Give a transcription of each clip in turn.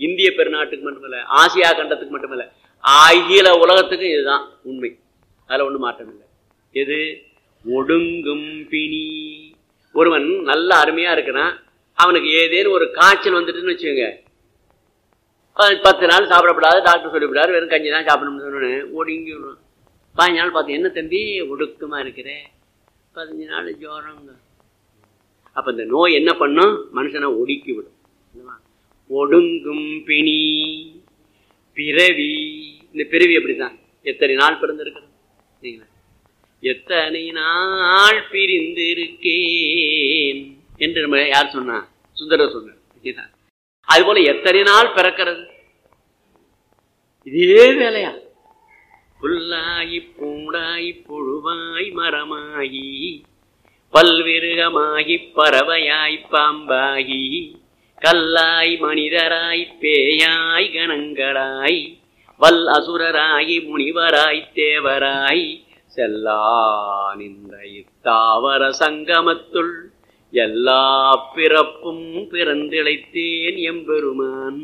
இந்திய பெருநாட்டுக்கு மட்டுமல்ல ஆசியா கண்டத்துக்கு மட்டுமல்ல அகில உலகத்துக்கு இதுதான் உண்மை அதுல ஒண்ணும் மாற்றம் இல்லை எது ஒடுங்கும் பிணி ஒருவன் நல்ல அருமையா இருக்கிறான் அவனுக்கு ஏதேனும் ஒரு காய்ச்சல் வந்துட்டுன்னு வச்சுக்கோங்க ப- பத்து நாள் சாப்பிடப்படாது டாக்டர் சொல்லிவிடாரு வெறும் கஞ்சி தான் சாப்பிடணும்னு சொன்னோன்னு ஒடுங்கி விடுவான் பதினஞ்சு நாள் பார்த்து என்ன தம்பி ஒடுக்கமா இருக்கிற பதினஞ்சு நாள் ஜோரங்க அப்ப இந்த நோய் என்ன பண்ணும் மனுஷனை ஒடுக்கி விடும் இல்லவா? ஒடுங்கும் பிணி பிறவி இந்த பிறவி அப்படிதான் எத்தனை நாள் பிறந்திருக்கிறது சரிங்களா? எத்தனை நாள் பிரிந்திருக்கேன் என்று நம்ம யார் சொன்னா சுந்தரர் சொன்னார் சரிங்களா? அது போல எத்தனை நாள் பிறக்கிறது இதே வேலையா புல்லாகி பூடாய் புழுவாய் மரமாகி பல்விருகமாகி பறவையாய் பாம்பாகி கல்லாய் மனிதராய் பேயாய் கணங்களாய் வல் அசுரராகி முனிவராய் தேவராய் செல்லா நின்ற இத்தாவர சங்கமத்துள் எல்லா பிறப்பும் பிறந்திழைத்தேன் எம்பெருமான்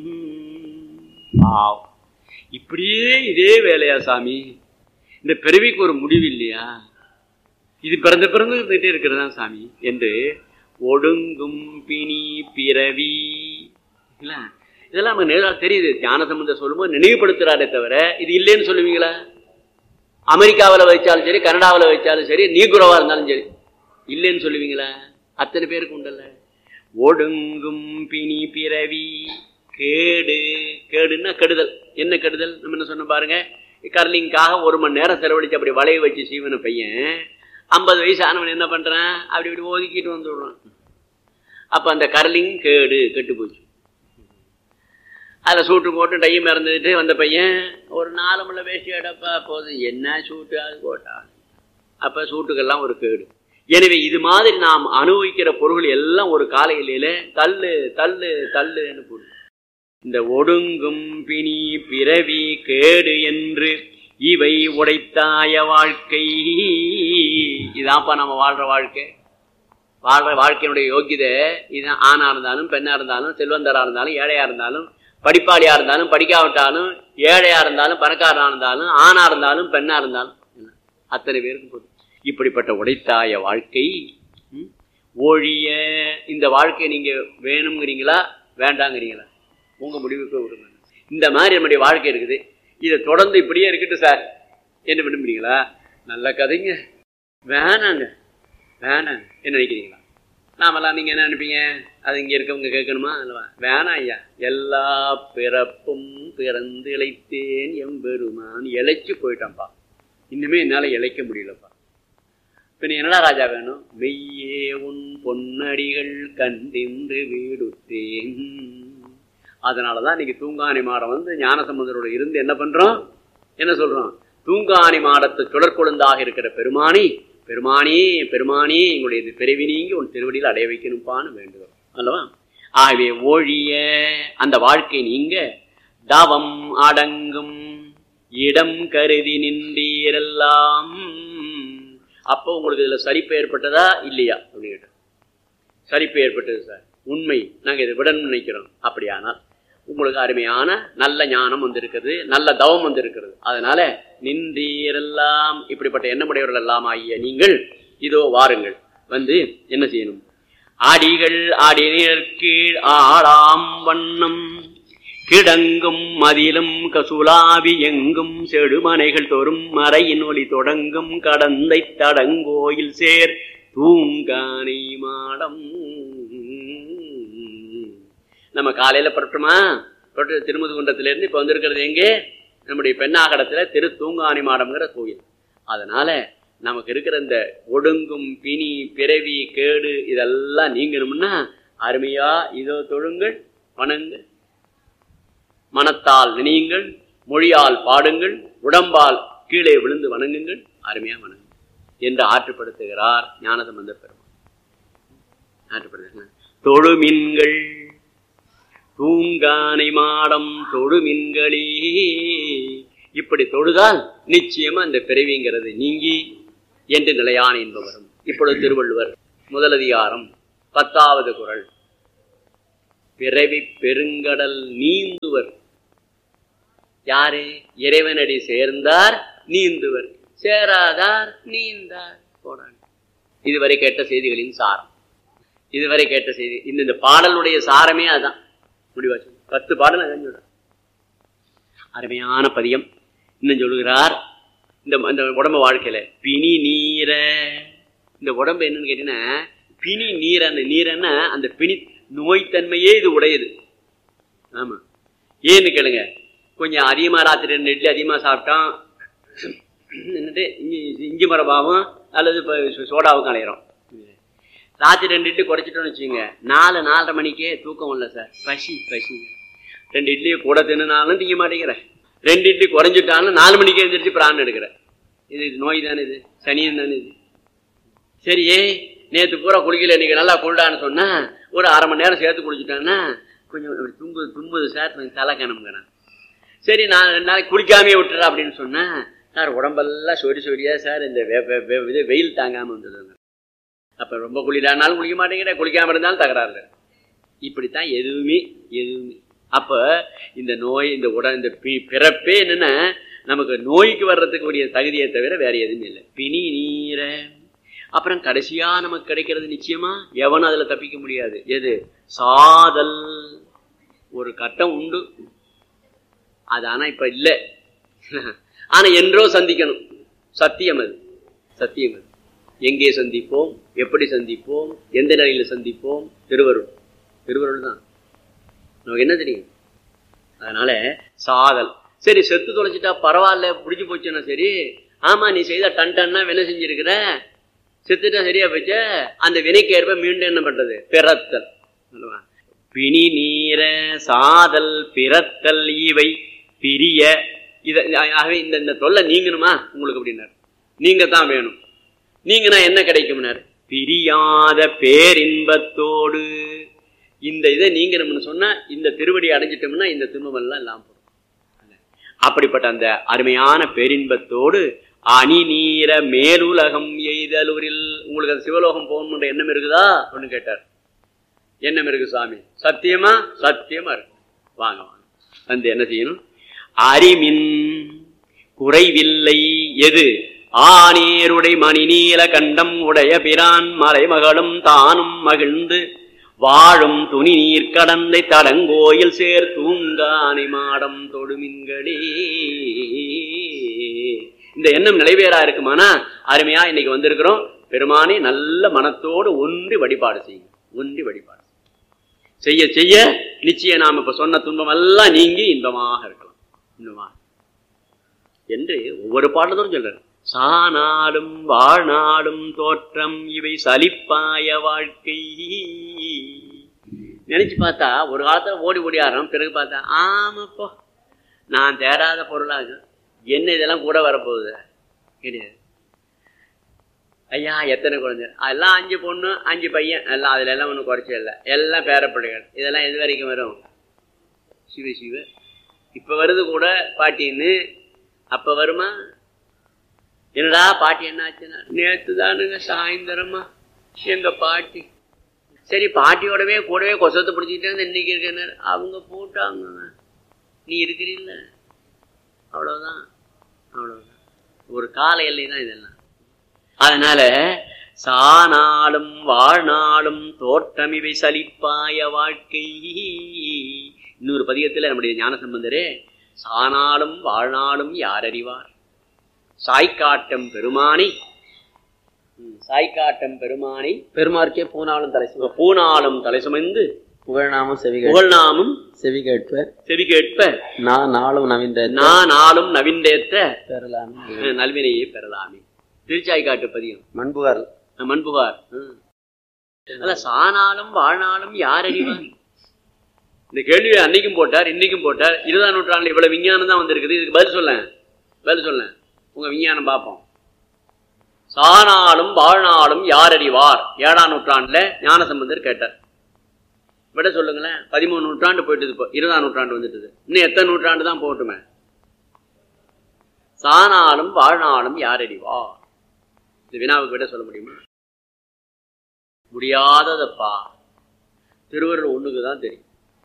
ஆவ். இப்படியே இதே வேலையா சாமி இந்த பிறவிக்கு ஒரு முடிவு இல்லையா இது பிறந்த பிறந்து இருந்துகிட்டே இருக்கிறதா சாமி என்று ஒடுங்கும் பிணி பிறவி இல்ல இதெல்லாம் நமக்கு நேரா தெரியுது ஞான சம்பந்தம் சொல்லும்போது நினைவுபடுத்துறாரே தவிர இது இல்லைன்னு சொல்லுவீங்களா அமெரிக்காவில் வச்சாலும் சரி கனடாவில் வச்சாலும் சரி நீகுறவா இருந்தாலும் சரி இல்லைன்னு சொல்லுவீங்களா அத்தனை பேருக்கு உண்டல்ல ஒடுங்கும் பிணி பிறவி கேடு கேடுன்னா கெடுதல் என்ன கெடுதல் நம்ம என்ன சொன்ன பாருங்க கர்லிங்காக ஒரு மணி நேரம் செலவழிச்சு அப்படி வளைய வச்சு சீவன பையன் ஐம்பது வயசு ஆனவன் என்ன பண்றான் அப்படி இப்படி ஒதுக்கிட்டு வந்துடுறான் அப்ப அந்த கர்லிங் கேடு கெட்டு போச்சு அதில் சூட்டு போட்டு டையும் இறந்துட்டு வந்த பையன் ஒரு நாலு முள்ள வேஷ்டி எடுப்பா போதும் என்ன சூட்டு அது போட்டா அப்ப சூட்டுக்கெல்லாம் ஒரு கேடு எனவே இது மாதிரி நாம் அனுபவிக்கிற பொருள் எல்லாம் ஒரு காலையில தள்ளு தள்ளு தள்ளுன்னு போடு இந்த ஒடுங்கும் பிணி பிறவி கேடு என்று இவை உடைத்தாய வாழ்க்கை இதான்ப்பா நம்ம வாழ்ற வாழ்க்கை வாழ்ற வாழ்க்கையினுடைய யோகிதை இதுதான் ஆணா இருந்தாலும் பெண்ணா இருந்தாலும் செல்வந்தரா இருந்தாலும் ஏழையா இருந்தாலும் படிப்பாளியா இருந்தாலும் படிக்காவிட்டாலும் ஏழையா இருந்தாலும் பணக்காரனா இருந்தாலும் ஆணா இருந்தாலும் பெண்ணா இருந்தாலும் என்ன? அத்தனை பேருக்கு போதும் இப்படிப்பட்ட உடைத்தாய வாழ்க்கை ம், ஒழிய இந்த வாழ்க்கை நீங்க வேணுங்கிறீங்களா வேண்டாங்கிறீங்களா உங்க முடிவுக்கு விடுங்க இந்த மாதிரி நம்முடைய வாழ்க்கை இருக்குது இதை தொடர்ந்து இப்படியே இருக்கட்டும் சார் என்ன விரும்புறீங்களா நல்ல கதைங்க வேணாங்க வேணாங்க என்ன நினைக்கிறீங்களா நாமெல்லாம் நீங்க என்ன நினைப்பீங்க அது இங்க இருக்கவங்க கேட்கணுமா அல்லவா வேணாம் ஐயா எல்லா பிறப்பும் பிறந்து இழைத்தேன் எம்பெருமான் இழைச்சு போயிட்டான்ப்பா இன்னுமே என்னால இழைக்க முடியலப்பா பின்ன என்னடா ராஜா வேணும் மெய்யே உன் பொன்னடிகள் கண்டின்று வீடுத்தேன் அதனாலதான் இன்னைக்கு தூங்காணி மாடம் வந்து ஞானசம்பந்தரோட இருந்து என்ன பண்றோம் என்ன சொல்றோம் தூங்காணி மாடத்து சுடற்கொழுந்தாக இருக்கிற பெருமானி பெருமானி பெருமானி எங்களுடைய இது பிறவி நீங்கி உன் திருவடியில் அடைய வைக்கணும்பான்னு வேண்டுகிறோம் அல்லவா ஆகவே ஒழிய அந்த வாழ்க்கை நீங்க தவம் அடங்கும் இடம் கருதி நின்றீரெல்லாம் அப்போ உங்களுக்கு இதுல சரிப்பு ஏற்பட்டதா இல்லையா அப்படின்னு கேட்டேன். சரிப்பு ஏற்பட்டது சார் உண்மை நாங்க இதை விடணும்னு நினைக்கிறோம் அப்படியானால் உங்களுக்கு அருமையான நல்ல ஞானம் வந்திருக்கிறது நல்ல தவம் வந்திருக்கிறது அதனால நின்றீரெல்லாம் இப்படிப்பட்ட எண்ணமுடையவர்கள் எல்லாம் ஆகிய நீங்கள் இதோ வாருங்கள் வந்து என்ன செய்யணும் அடிகள் அடிநீர் கீழ் ஆளாம் வண்ணம் கிடங்கும் மதிலும் கசுலாவி எங்கும் செடுமனைகள் தோறும் மறையின் ஒளி தொடங்கும் கடந்தை தடங்கோயில் சேர் தூங்கானை மாடம் நம்ம காலையில புறட்டுமா புறட்டு திருமுதுகுன்றத்துல இருந்து இப்ப வந்திருக்கிறது எங்கே நம்முடைய பெண்ணாகடத்துல திரு தூங்காணி மாடம்ங்கிற கோயில் அதனால நமக்கு இருக்கிற இந்த ஒடுங்கும் பிணி பிறவி கேடு இதெல்லாம் நீங்கணும்னா அருமையா இதோ தொழுங்கள் வணங்குங்கள் மனத்தால் நினையுங்கள் மொழியால் பாடுங்கள் உடம்பால் கீழே விழுந்து வணங்குங்கள் அருமையா வணங்குங்கள் என்று ஆற்றுப்படுத்துகிறார் ஞானசம்பந்த பெருமான் ஆற்றுப்படுத்துகிறார் தொழுமின்கள் தூங்கானை மாடம் தொழுமின்களே இப்படி தொழுதால் நிச்சயமா இந்த பிறவிங்கிறது நீங்கி என்று நிலையான இன்பம் வரும் இப்பொழுது திருவள்ளுவர் முதலதிகாரம் பத்தாவது குறள் பிறவி பெருங்கடல் நீந்துவர் யாரு இறைவனடி சேர்ந்தார் நீந்துவர் சேராதார் நீந்தார் போனான் இதுவரை கேட்ட செய்திகளின் சாரம் இதுவரை கேட்ட செய்தி இந்த இந்த பாடலுடைய சாரமே அதான் முடிவாச்சு பத்து பாடல் அதான் சொல்றேன் அருமையான பதியம் இன்னும் சொல்லுகிறார் இந்த இந்த உடம்பு வாழ்க்கையில பிணி நீர இந்த உடம்பு என்னன்னு கேட்டீங்கன்னா பிணி நீரன்னு நீரன்னா அந்த பிணி நோய்த்தன்மையே இது உடையது ஆமா ஏன்னு கேளுங்க கொஞ்சம் அதிகமாக ராத்திரி ரெண்டு இட்லி அதிகமாக சாப்பிட்டோம் என்னட்டு இஞ்சி இஞ்சி மரபாவும் அல்லது இப்போ சோடாவுக்கும் அலையிறோம் ராத்திரி ரெண்டு இட்லி குறைச்சிட்டோம்னு வச்சுக்கோங்க நாலு நாலரை மணிக்கே தூக்கம் இல்லை சார் பசி பசி ரெண்டு இட்லியை கூட தின்னாலும் திங்க மாட்டேங்கிறேன் ரெண்டு இட்லி குறைஞ்சிட்டாலும் நாலு மணிக்கே எழுந்திரிச்சு பிராணம் எடுக்கிறேன் இது இது நோய் தானே இது சனியன் தானே இது சரி நேற்று பூரா குளிக்கல இன்னைக்கு நல்லா குளிடான்னு சொன்னா ஒரு அரை மணி நேரம் சேர்த்து குளிச்சுட்டான்னா கொஞ்சம் இப்படி தும்புது தும்புது சார் கொஞ்சம் தலை கணமுங்கிறேன் சரி நான் ரெண்டு நாளைக்கு குளிக்காமே விட்டுறேன் அப்படின்னு சொன்னேன் சார் உடம்பெல்லாம் சொரி சொரியா சார் இந்த வெ- வெ- வெ- இது வெயில் தாங்காமல் வந்ததுங்க அப்போ ரொம்ப குளிரானாலும் குளிக்க மாட்டேங்கிறேன் குளிக்காமல் இருந்தாலும் தகராறு இப்படித்தான் எதுவுமே எதுவுமே அப்போ இந்த நோய் இந்த உடல் இந்த பி- பிறப்பே என்னன்னா நமக்கு நோய்க்கு வர்றதுக்கு உரிய தகுதியை தவிர வேற எதுவுமே இல்லை பிணி நீர அப்புறம் கடைசியா நமக்கு கிடைக்கிறது நிச்சயமா எவனும் அதுல தப்பிக்க முடியாது எது சாதல் ஒரு கட்டம் உண்டு அது ஆனா இப்ப இல்லை ஆனா என்றோ சந்திக்கணும் சத்தியம் அது சத்தியம் அது எங்கே சந்திப்போம் எப்படி சந்திப்போம் எந்த நிலையில சந்திப்போம் திருவருள் திருவருள் தான் நமக்கு என்ன தெரியும் அதனால சாதல் சரி செத்து தொலைச்சிட்டா பரவாயில்ல பிடிச்சி போச்சுன்னா சரி ஆமா நீ செய்த டன் டன்னா வினை செஞ்சிருக்கிற செத்துட்டா சரியா போச்ச அந்த வினைக்கு ஏற்ப மீண்டும் என்ன பண்றது பிறத்தல் சொல்லுவா. பிணி நீர சாதல் பிறத்தல் இவை பிரிய இத ஆகவே இந்த இந்த தொல்லை நீங்கணுமா உங்களுக்கு அப்படின்னாரு நீங்க தான் வேணும் நீங்கன்னா என்ன கிடைக்கும்னாரு பிரியாத பேரின்பத்தோடு இந்த இதை நீங்கணும்னு சொன்னா இந்த திருவடி அடைஞ்சிட்டோம்னா இந்த துன்பமெல்லாம் இல்லாம போகும் அப்படிப்பட்ட அந்த அருமையான பேரின்பத்தோடு அணி நீர மேலுலகம் எய்தலூரில் உங்களுக்கு அந்த சிவலோகம் போகணுன்ற எண்ணம் இருக்குதா ஒன்று கேட்டார் எண்ணம் இருக்கு சாமி சத்தியமா சத்தியமா இருக்கு வாங்க வாங்க வந்து என்ன செய்யணும் அரிமின் குறைவில்லை எது ஆனேருடை மணிநீல கண்டம் உடைய பிரான் மலைமகளும் தானும் மகிழ்ந்து வாழும் துணி நீர் கடந்தை தடங்கோயில் சேர் தூங்கானை மாடம் தொடுமின்களே இந்த எண்ணம் நிறைவேறா இருக்குமானா அருமையா இன்னைக்கு வந்திருக்கிறோம் பெருமானே நல்ல மனத்தோடு ஒன்றி வழிபாடு செய்யுங்க ஒன்றி வழிபாடு செய்ய செய்ய நிச்சயம் நாம் இப்ப சொன்ன துன்பம் எல்லாம் நீங்கி இன்பமாக இருக்கலாம் இன்பமாக என்று ஒவ்வொரு பாடலும் சொல்றாரு சானாலும் வாழ்நாளும் தோற்றம் இவை சலிப்பாய வாழ்க்கை நினைச்சு பார்த்தா ஒரு காலத்துல ஓடி ஓடி ஆடுறோம் பிறகு பார்த்தா ஆமாப்போ நான் தேடாத பொருளாக என்ன இதெல்லாம் கூட வரப்போகுது கிடையாது ஐயா எத்தனை குழந்தை எல்லாம் அஞ்சு பொண்ணு அஞ்சு பையன் எல்லாம் அதுல எல்லாம் ஒன்றும் குறைச்சே இல்லை எல்லாம் பேரப்பிள்ளைகள் இதெல்லாம் எது வரைக்கும் வரும் சிவ சிவ இப்ப வருது கூட பாட்டின்னு அப்ப வருமா என்னடா பாட்டி என்ன ஆச்சுன்னா நேத்து தானுங்க சாயந்தரமா எங்க பாட்டி சரி பாட்டியோடவே கூடவே கொசத்தை பிடிச்சிக்கிட்டே இன்னைக்கு இருக்கேன்னு அவங்க போட்டாங்க நீ இருக்கிறீல்ல அவ்வளவுதான் அவ்வளவுதான் ஒரு கால எல்லை தான் இதெல்லாம் அதனால சானாலும் வாழ்நாளும் தோற்றமிவை சலிப்பாய வாழ்க்கை இன்னொரு பதிகத்துல நம்முடைய ஞான சம்பந்தரே சானாலும் வாழ்நாளும் யார் அறிவார் சாய்க்காட்டம் பெருமானை ம், சாய்க்காட்டம் பெருமானை பெருமார்க்கே பூனாலும் தலை சும பூனாலும் தலை சுமந்து புகழ்நாமம் செவி கேட்ப புகழ்நாமும் செவி கேட்ப செவி கேட்ப நான் நாளும் நவிந்த நான் நாளும் நவிந்தேத்த பெறலாமே நல்வினையை பெறலாமே திருச்சாய்க்காட்டு பதியம் மண்புகார் மண்புகார் ம். அத சானாலும் வாழ்நாளும் யார் அறிவார் இந்த கேள்வி அன்னைக்கும் போட்டார் இன்னைக்கும் போட்டார் இருபதாம் நூற்றாண்டுல இவ்வளவு விஞ்ஞானம் தான் வந்திருக்குது இதுக்கு பதில் சொல்ல பதில் சொல்ல உங்க விஞ்ஞானம் பார்ப்போம் சானாலும் வாழ்நாளும் யார் அறிவார் ஏழாம் நூற்றாண்டுல ஞானசம்பந்தர் கேட்டார் விட சொல்லுங்களேன் பதிமூணு நூற்றாண்டு போயிட்டு இப்போ இருபதாம் நூற்றாண்டு வந்துட்டுது இன்னும் எத்தனை நூற்றாண்டு தான் போகட்டுமே சானாலும் வாழ்நாளும் யார் அறிவார் இந்த வினாவுக்கு விட சொல்ல முடியுமா முடியாததப்பா திருவருள் ஒண்ணுக்கு தான் தெரியும்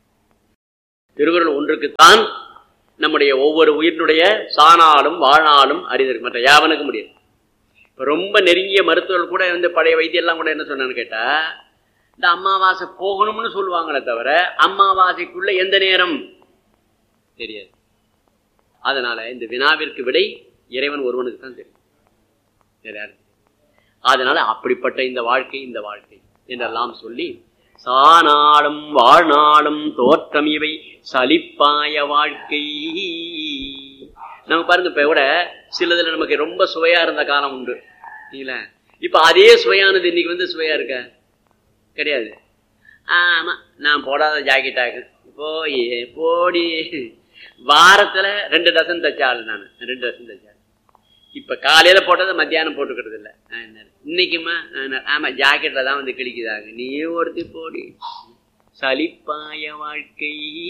திருக்குறள் ஒன்றுக்குத்தான் நம்முடைய ஒவ்வொரு உயிரினுடைய சாணாலும் வாழ்நாளும் அறிதல் மற்ற யாவனுக்கு முடியாது இப்போ ரொம்ப நெருங்கிய மருத்துவர்கள் கூட வந்து பழைய வைத்தியம் எல்லாம் கூட என்ன சொன்னான்னு கேட்டா இந்த அமாவாசை போகணும்னு சொல்லுவாங்களே தவிர அமாவாசைக்குள்ள எந்த நேரம் தெரியாது அதனால இந்த வினாவிற்கு விடை இறைவன் ஒருவனுக்கு தான் தெரியும் வேற யாருக்கு தெரியாது. அதனால அப்படிப்பட்ட இந்த வாழ்க்கை இந்த வாழ்க்கை என்றெல்லாம் சொல்லி சாநாளும் வாழ்நாளும் தோற்றம் இவை சலிப்பாய வாழ்க்கை நம்ம பாருங்க இப்ப கூட சிலதுல நமக்கு ரொம்ப சுவையா இருந்த காலம் உண்டு இல்லைங்களா இப்ப அதே சுவையானது இன்னைக்கு வந்து சுவையா இருக்க கிடையாது ஆமா நான் போடாத ஜாக்கெட்டாக்கு போய் போடி வாரத்துல ரெண்டு டசன் தச்சாள் நான் ரெண்டு டசன் தச்சாள் இப்ப காலையில போட்டதை மத்தியானம் போட்டுக்கிறது இல்ல ஆ, என்ன? இன்னைக்குமா ஆ, என்ன? ஆமா ஜாக்கெட்ல தான் வந்து கிழிக்குதாங்க நீ ஒருத்தி போடி சலிப்பாய வாழ்க்கை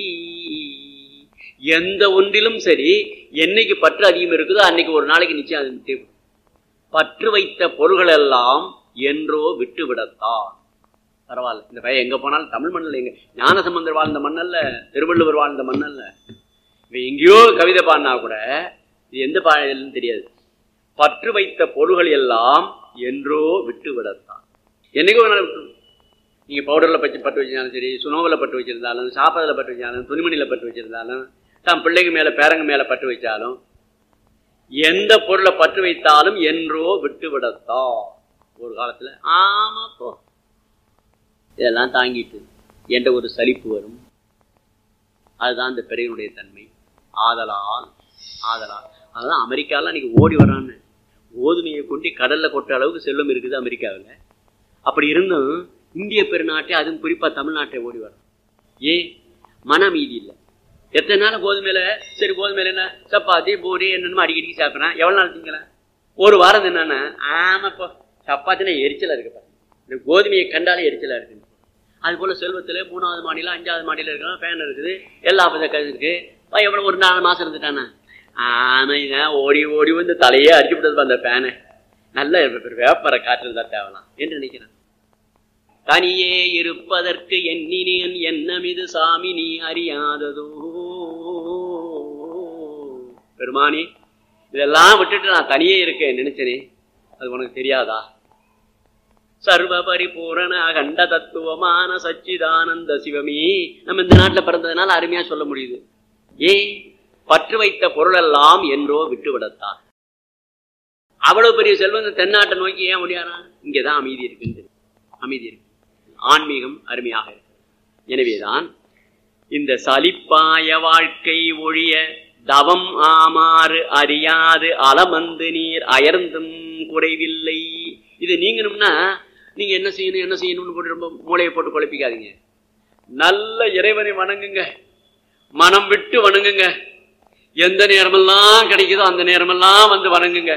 எந்த ஒன்றிலும் சரி என்னைக்கு பற்று அதிகம் இருக்குதோ அன்னைக்கு ஒரு நாளைக்கு நிச்சயம் அது தேவை பற்று வைத்த பொருள்கள் எல்லாம் என்றோ விட்டு விடத்தான் பரவாயில்ல இந்த பையன் எங்க போனாலும் தமிழ் மண்ணில் எங்க ஞானசம்பந்தர் வாழ்ந்த மண்ணல்ல திருவள்ளுவர் வாழ்ந்த மண்ணல்ல இவன் எங்கேயோ கவிதை பாடினா கூட இது எந்த பாடலும் தெரியாது பற்று வைத்த பொருள்கள் எல்லாம் என்றோ விட்டு விடத்தான் என்னைக்கோ ஒரு நாள் விட்டுரும். நீங்க பவுடர்ல பச்சு பட்டு வச்சிருந்தாலும் சரி சுனோவில் பட்டு வச்சிருந்தாலும் சாப்பாடுல பட்டு வச்சாலும் துணிமணியில பட்டு வச்சிருந்தாலும் தான் பிள்ளைங்க மேல பேரங்க மேல பட்டு வச்சாலும் எந்த பொருளை பற்று வைத்தாலும் என்றோ விட்டு விடத்தான் ஒரு காலத்துல ஆமா போ இதெல்லாம் தாங்கிட்டு என்ற ஒரு சலிப்பு வரும் அதுதான் இந்த பிறகுனுடைய தன்மை ஆதலால் ஆதலால் அதுதான் அமெரிக்காலாம் அன்னைக்கு ஓடி வர்றான்னு கோதுமையை கொண்டு கடல்ல கொட்ட அளவுக்கு செல்வம் இருக்குது அமெரிக்காவில் அப்படி இருந்தும் இந்திய பெருநாட்டை அதுவும் குறிப்பா தமிழ்நாட்டை ஓடி வர்றான் ஏன் மன அமைதி இல்லை எத்தனை நாள் கோதுமையில சரி கோதுமையில என்ன சப்பாத்தி பூரி என்னென்னமோ அடிக்கடிக்கு சாப்பிட்றான் எவ்வளவு நாள் திங்கலாம் ஒரு வாரம் என்னன்னா ஆமாப்பா சப்பாத்தினா எரிச்சலா இருக்குப்பா இந்த கோதுமையை கண்டாலே எரிச்சலா இருக்கு அது போல செல்வத்துல மூணாவது மாடியில அஞ்சாவது மாடியில இருக்கலாம் ஃபேன் இருக்குது எல்லா பதக்கம் இருக்கு அப்பா, எவ்வளவு ஒரு நாலு மாசம் இருந்துட்டானா ஆனா இதான் ஓடி ஓடி வந்து தலையே அடிச்சு விட்டது அந்த ஃபேனை நல்ல வேப்பர காற்று இருந்தா தேவலாம் என்று நினைக்கிறேன் தனியே இருப்பதற்கு எண்ணினேன் எண்ணமிது சாமி நீ அறியாததோ பெருமானி இதெல்லாம் விட்டுட்டு நான் தனியே இருக்கேன் நினைச்சனே அது உனக்கு தெரியாதா சர்வ பரிபூரண அகண்ட தத்துவமான சச்சிதானந்த சிவமே நம்ம இந்த நாட்டுல பிறந்ததுனால அருமையா சொல்ல முடியுது ஏன் பற்று வைத்த பொருளெல்லாம் என்றோ விட்டு விடத்தான் அவ்வளவு பெரிய செல்வம் இந்த தென்னாட்டை நோக்கி ஏன் முடியாதா இங்கதான் அமைதி இருக்குன்னு தெரியும். அமைதி இருக்கு ஆன்மீகம் அருமையாக இருக்கு எனவேதான் இந்த சலிப்பாய வாழ்க்கை ஒழிய தவம் ஆமாறு அறியாது அலமந்து நீர் அயர்ந்தும் குறைவில்லை இது நீங்கணும்னா நீங்க என்ன செய்யணும் என்ன செய்யணும்னு போட்டு ரொம்ப மூளையை போட்டு குழப்பிக்காதீங்க நல்ல இறைவனை வணங்குங்க மனம் விட்டு வணங்குங்க எந்த நேரமெல்லாம் கிடைக்குதோ அந்த நேரமெல்லாம் வந்து வணங்குங்க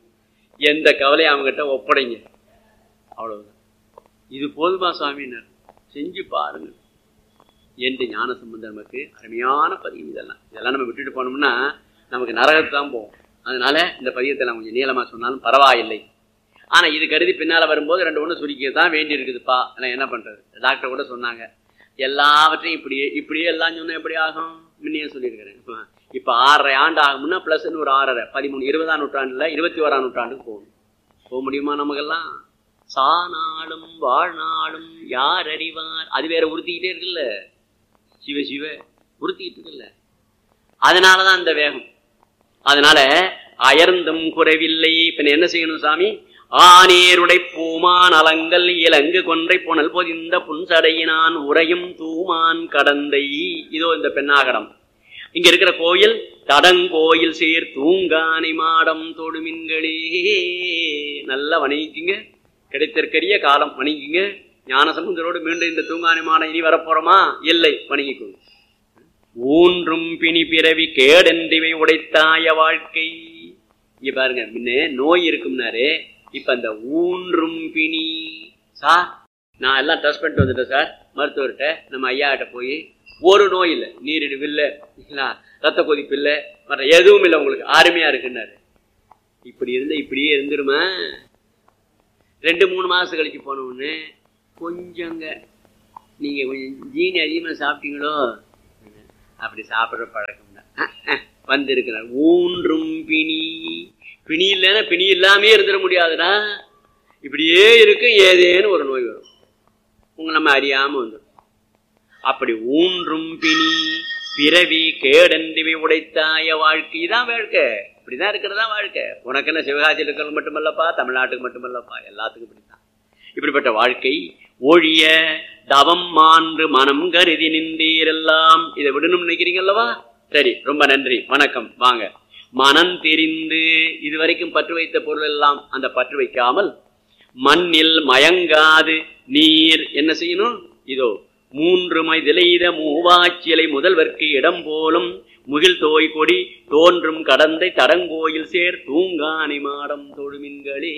எந்த கவலையும் அவங்ககிட்ட ஒப்படைங்க அவ்வளவுதான் இது போதுமா சுவாமினர் செஞ்சு பாருங்க என்று ஞான சம்பந்தம் நமக்கு அருமையான பதிவு இதெல்லாம் இதெல்லாம் நம்ம விட்டுட்டு போனோம்னா நமக்கு நரகத்து தான் போகும் அதனால இந்த பதியத்தை நான் கொஞ்சம் நீளமா சொன்னாலும் பரவாயில்லை ஆனா இது கருதி பின்னால வரும்போது ரெண்டு ஒன்று சுருக்க தான் வேண்டி இருக்குதுப்பா நான் என்ன பண்றது டாக்டர் கூட சொன்னாங்க எல்லாவற்றையும் இப்படியே இப்படியே எல்லாம் சொன்னா எப்படி ஆகும் முன்னையே சொல்லியிருக்கிறேன் இப்ப- இப்ப ஆறரை ஆண்டு ஆகும்னா பிளஸ்ன்னு ஒரு ஆறரை பதிமூணு இருபதாம் நூற்றாண்டுல இருபத்தி ஓராம் நூற்றாண்டுக்கு போகணும் போக முடியுமா நமக்கெல்லாம் சாநாளும் வாழ்நாளும் யார் அறிவார் அது வேற உறுத்திக்கிட்டே இருக்குல்ல சிவ சிவ உறுத்திக்கிட்டு இருக்குல்ல அதனாலதான் அந்த வேகம் அதனால அயர்ந்தும் குறைவில்லை பின்ன என்ன செய்யணும் சாமி ஆனேருடை பூமான் அலங்கல் இலங்கு கொன்றை புனல் பொதிந்த புன்சடையினான் உறையும் தூமான் கடந்தை இதோ இந்த பெண்ணாகடம் இங்க இருக்கிற கோயில் தடங்கோயில் சேர் தூங்கானை மாடம் தொடுமின்களே நல்லா வணங்கிக்குங்க கிடைத்திருக்கிற காலம் வணங்கிங்க ஞானசமுந்தரோடு மீண்டும் இந்த தூங்கானை மாடம் இனி வரப்போறோமா இல்லை வணங்கிக்கோங்க ஊன்றும் பிணி பிறவி கேடென்றிவை உடைத்தாய வாழ்க்கை இங்க பாருங்க முன்ன நோய் இருக்கும்னாரு இப்ப அந்த ஊன்றும் பிணி சார் நான் எல்லாம் டெஸ்ட் பண்ணிட்டு வந்துட்டேன் சார் மருத்துவர்கிட்ட நம்ம ஐயாட்ட போய் ஒரு நோய் இல்லை நீரிழிவு இல்லை இல்லைங்களா ரத்த கொதிப்பு இல்லை மற்ற எதுவும் இல்லை உங்களுக்கு அருமையா இருக்குன்னாரு இப்படி இருந்தா இப்படியே இருந்துருமா ரெண்டு மூணு மாசம் கழிச்சு போன உடனே கொஞ்சங்க நீங்க கொஞ்சம் ஜீனி அதிகமா சாப்பிட்டீங்களோ அப்படி சாப்பிடுற பழக்கம் தான் வந்திருக்கிறார் ஊன்றும் பிணி பிணி இல்லைன்னா பிணி இல்லாமே இருந்துட முடியாதுடா இப்படியே இருக்கு ஏதேன்னு ஒரு நோய் வரும் உங்க நம்ம அறியாம வந்துடும் அப்படி ஊன்றும் பிணி பிறவி கேடன்றிவை உடைத்தாய வாழ்க்கை இதான் வாழ்க்கை இப்படிதான் இருக்கிறதா வாழ்க்கை உனக்கு என்ன சிவகாசியில் இருக்கிறது மட்டுமல்லப்பா தமிழ்நாட்டுக்கு மட்டுமல்லப்பா எல்லாத்துக்கும் இப்படித்தான் இப்படிப்பட்ட வாழ்க்கை ஒழிய தவம் மான்று மனம் கருதி நின்றீரெல்லாம் இதை விடணும் நினைக்கிறீங்கல்லவா சரி ரொம்ப நன்றி வணக்கம் வாங்க மனம் தெரிந்து இதுவரைக்கும் பற்று வைத்த பொருள் எல்லாம் அந்த பற்று வைக்காமல் மண்ணில் மயங்காது நீர் என்ன செய்யணும் இதோ மூன்று மைதிலைத மூவாச்சிலை முதல்வர்க்கு இடம் போலும் முகில் தோய் கொடி தோன்றும் கடந்தை தடங்கோயில் சேர் தூங்கானை மாடம் தொழுமின்களே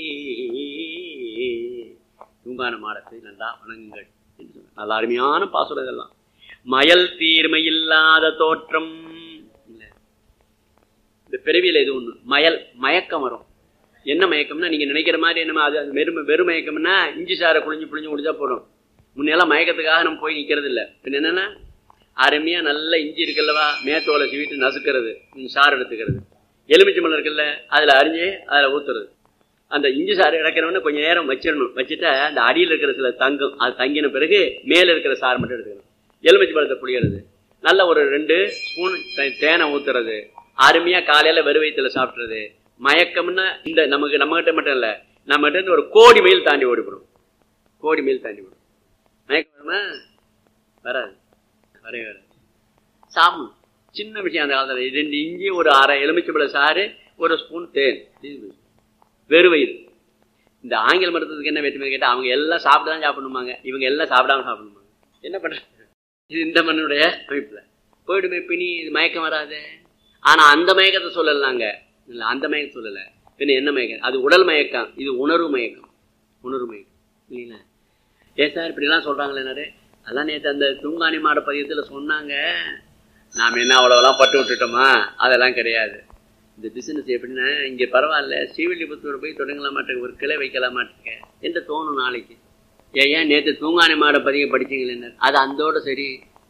தூங்கான மாடத்தை நல்லா வணங்குங்கள் என்று சொன்னார். நல்ல அருமையான பாசுரம் இதெல்லாம் மயல் தீர்மை இல்லாத தோற்றம் இல்ல. இந்த பிறவியில இது ஒண்ணு மயல் மயக்கம் வரும் என்ன மயக்கம்னா நீங்க நினைக்கிற மாதிரி என்னமா அது அது வெறும் வெறும் மயக்கம்னா இஞ்சி சாரை புளிஞ்சு புளிஞ்சு முடிஞ்சா போதும் முன்னெல்லாம் மயக்கத்துக்காக நம்ம போய் நிக்கிறது இல்ல பின்ன என்னன்னா அருமையா நல்ல இஞ்சி இருக்குல்லவா மேத்தோலை சீவிட்டு நசுக்கிறது கொஞ்சம் சாறு எடுத்துக்கிறது எலுமிச்சை மலம் இருக்குல்ல அதுல அரிஞ்சு அதுல ஊத்துறது அந்த இஞ்சி சாறு இறக்கிறவன கொஞ்சம் நேரம் வச்சிடணும் வச்சுட்டா அந்த அடியில் இருக்கிற சில தங்கும் அது தங்கின பிறகு மேல இருக்கிற சாறு மட்டும் எடுத்துக்கணும் எலுமிச்சை பழத்தை புளியறது நல்ல ஒரு ரெண்டு ஸ்பூன் தே- தேனை ஊத்துறது அருமையா காலையில வெறு வயிற்றுல சாப்பிட்றது மயக்கம்னா இந்த நமக்கு நம்மகிட்ட மட்டும் இல்ல நம்மகிட்ட இருந்து ஒரு கோடி மைல் தாண்டி ஓடிவிடும் கோடி மைல் தாண்டி விடும் மயக்கம் வருமா வராது வரவே வராது சாப்பிடணும் சின்ன விஷயம் அந்த காலத்தில் ரெண்டு இஞ்சி ஒரு அரை எலுமிச்சம்பழ சாறு ஒரு ஸ்பூன் தேன் இது வெறு வயிறு இந்த ஆங்கில மருத்துவத்துக்கு என்ன வேற்றுமை கேட்டால் அவங்க எல்லாம் சாப்பிட்டு தான் சாப்பிடணுமாங்க இவங்க எல்லாம் சாப்பிடாம சாப்பிடணுமாங்க என்ன பண்றது இது இந்த மண்ணுடைய அமைப்புல போயிடுமே பிணி இது மயக்கம் வராது ஆனா அந்த மயக்கத்தை சொல்லலாங்க இல்ல அந்த மயக்கம் சொல்லல பின்ன என்ன மயக்கம் அது உடல் மயக்கம் இது உணர்வு மயக்கம் உணர்வு மயக்கம் இல்லைங்களா ஏ சார் இப்படிலாம் சொல்றாங்களே என்னது அதான் நேற்று அந்த தூங்காணி மாட பதியத்தில் சொன்னாங்க நாம் என்ன அவ்வளோலாம் பட்டு விட்டுட்டோமா அதெல்லாம் கிடையாது இந்த பிசினஸ் எப்படின்னா இங்கே பரவாயில்ல ஸ்ரீவில்லிபுத்தூர் போய் தொடங்கலாம் மாட்டேங்க ஒரு கிளை வைக்கலாம் மாட்டேங்க என்று தோணும் நாளைக்கு ஏன் ஏன் நேற்று தூங்காணி மாட பதிக படிச்சீங்களே அது அந்தோட சரி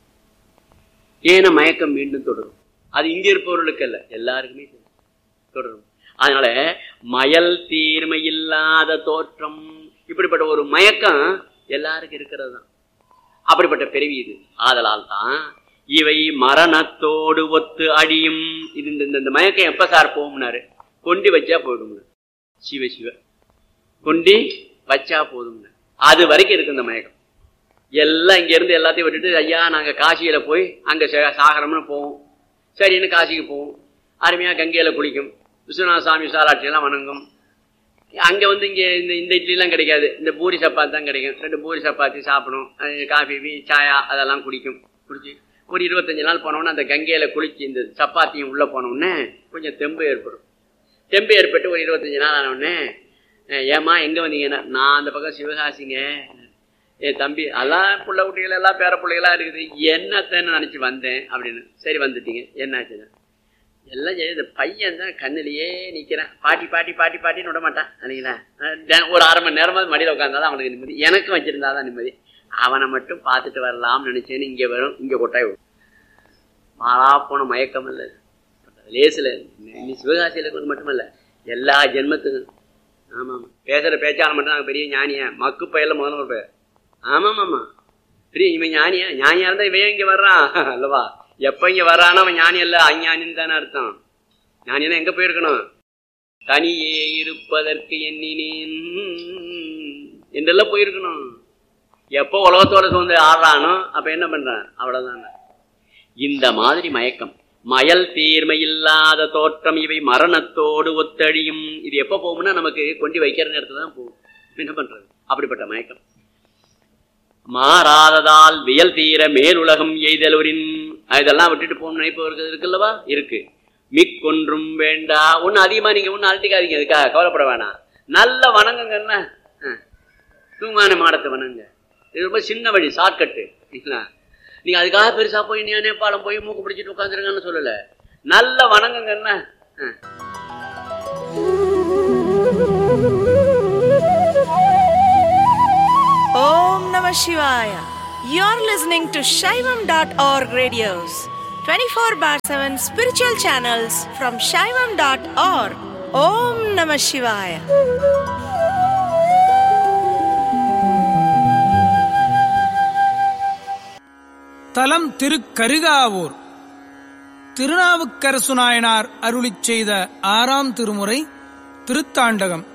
ஏன்னா மயக்கம் மீண்டும் தொடரும் அது இங்க இருப்பவர்களுக்கு அல்ல எல்லாருக்குமே சரி. தொடரும் அதனால மயல் தீர்மை இல்லாத தோற்றம் இப்படிப்பட்ட ஒரு மயக்கம் எல்லாருக்கும் இருக்கிறது தான் அப்படிப்பட்ட பிறவி இது ஆதலால் தான் இவை மரணத்தோடு ஒத்து அடியும் இது இந்த இந்த- இந்த மயக்கம் எப்ப சார் போகும்னாரு கொண்டி வச்சா போயிடும் சிவ சிவ கொண்டி வச்சா போதும் அது வரைக்கும் இருக்கு இந்த மயக்கம் எல்லாம் இங்க இருந்து எல்லாத்தையும் விட்டுட்டு ஐயா நாங்க காசியில போய் அங்க சே- சாகரம்னு போவோம் சரின்னு காசிக்கு போவோம் அருமையா கங்கையில குளிக்கும் விஸ்வநாத சாமி சாலாட்சி எல்லாம் வணங்கும் அங்க வந்து இங்க இந்த இந்த இட்லி எல்லாம் கிடைக்காது இந்த பூரி சப்பாத்தி தான் கிடைக்கும் ரெண்டு பூரி சப்பாத்தி சாப்பிடும் அஹ் காஃபி பீ சாயா அதெல்லாம் குடிக்கும் குடிச்சு ஒரு இருபத்தஞ்சு நாள் போனோம்னா அந்த கங்கையில குளிச்சு இந்த சப்பாத்தியும் உள்ள போனோடனே கொஞ்சம் தெம்பு ஏற்படும் தெம்பு ஏற்பட்டு ஒரு இருபத்தஞ்சு நாள் ஆன உடனே அஹ் ஏம்மா எங்க வந்தீங்கன்னா நான் அந்த பக்கம் சிவகாசிங்க ஏ தம்பி எல்லாம் புள்ள குட்டிகள் எல்லாம் பேர பிள்ளைகளா இருக்குது என்னத்தன்னு நினைச்சு வந்தேன் அப்படின்னு சரி வந்துட்டீங்க என்னாச்சுன்னு எல்லாம் சரி இந்த பையன் தான் கண்ணிலேயே நிக்கிறான் பாட்டி பாட்டி பாட்டி பாட்டின்னு விட மாட்டான் இல்லைங்களா அஹ் தினம் ஒரு அரை மணி நேரமாவது மடியில் உட்காந்தாதான் அவனுக்கு நிம்மதி எனக்கும் வச்சிருந்தாதான் நிம்மதி அவனை மட்டும் பார்த்துட்டு வரலாம்னு நினைச்சேன்னு இங்க வரும் இங்க கொட்டாய் விடும் மாறா போன மயக்கம் இல்லை லேசில் நீ சிவகாசியில் இருக்கிறது மட்டுமல்ல எல்லா ஜென்மத்துக்கும் ஆமாம் பேசுகிற பேச்சாளர் மட்டும் நாங்கள் பெரிய ஞானியா மக்கு பயில முதல்ல ஒரு பேர் ஆமாம் ஆமாம் பெரிய இவன் ஞானியா ஞானியா இருந்தா இவன் இங்க வர்றான் அல்லவா எப்ப இங்க வர்றானோ அவன் ஞானி அல்ல அஞ்ஞானின்னு தானே அர்த்தம் ஞானினா எங்க போயிருக்கணும் தனியே இருப்பதற்கு எண்ணினேன் என்றெல்லாம் போயிருக்கணும் எப்போ உலகத்தோட சூழ்ந்து ஆடுறானோ அப்ப என்ன பண்றான் அவ்வளவுதான் இந்த மாதிரி மயக்கம் மயல் தீர்மை இல்லாத தோற்றம் இவை மரணத்தோடு ஒத்தழியும் இது எப்ப போகும்னா நமக்கு கொண்டு வைக்கிற நேரத்துல தான் போகும் என்ன பண்றது அப்படிப்பட்ட மயக்கம் மாறாததால் வியல் தீர மேலுலகம் எய்தலுரின் இதெல்லாம் விட்டுட்டு போகணும் நினைப்பு இருக்குது இருக்குல்லவா இருக்கு மிக்கொன்றும் வேண்டா ஒண்ணு அதிகமா நீங்க ஒண்ணு அழட்டிக்காதீங்க அதுக்காக கவலைப்பட வேணாம் நல்ல வணங்குங்க என்ன ஆ. தூங்கான மாடத்தை வணங்க இது ரொம்ப சின்ன வழி ஷார்ட்கட்டு நீங்க அதுக்காக பெருசா போய் நீ நேபாளம் போய் மூக்கு பிடிச்சிட்டு உட்காந்துருங்கன்னு சொல்லல நல்ல வணங்குங்க என்ன ஆ. Om Namah Shivaya. You're listening to Shaivam.org radios, 24 bar 7 spiritual channels from Shaivam.org. Om Namah Shivaya. தலம் திருக்கருகாவூர் திருநாவுக்கரசு நாயனார் அருளிச் செய்த ஆறாம் திருமுறை திருத்தாண்டகம்